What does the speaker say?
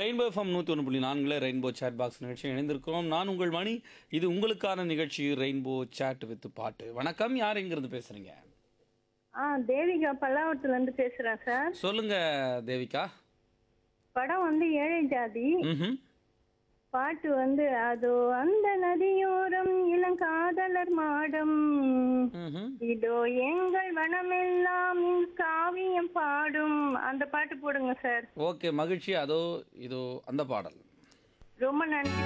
rainbow FM நூற்றி ஒன்று புள்ளி நான்கில் ரெயின்போ சேட் பாக்ஸ் நிகழ்ச்சி இணைந்திருக்கிறோம் நான் உங்கள் மணி இது உங்களுக்கான நிகழ்ச்சி ரெயின்போ சேட் வித் பாட்டு வணக்கம் யார் எங்கிருந்து பேசுறீங்க ஆ தேவிகா பல்லாவரத்துல இருந்து பேசுறேன் சார் சொல்லுங்க தேவிகா படம் வந்து ஏழை ஜாதி ம் பாட்டு வந்து அதோ அந்த நதியோரம் இளங்காதலர் மாடம் ம் இதோ எங்கள் வனமெல்லாம் காவியம் பாடும் அந்த பாட்டு போடுங்க சார் ஓகே மகிழ்ச்சி அதோ இதோ அந்த பாடல் ரொம்ப நன்றி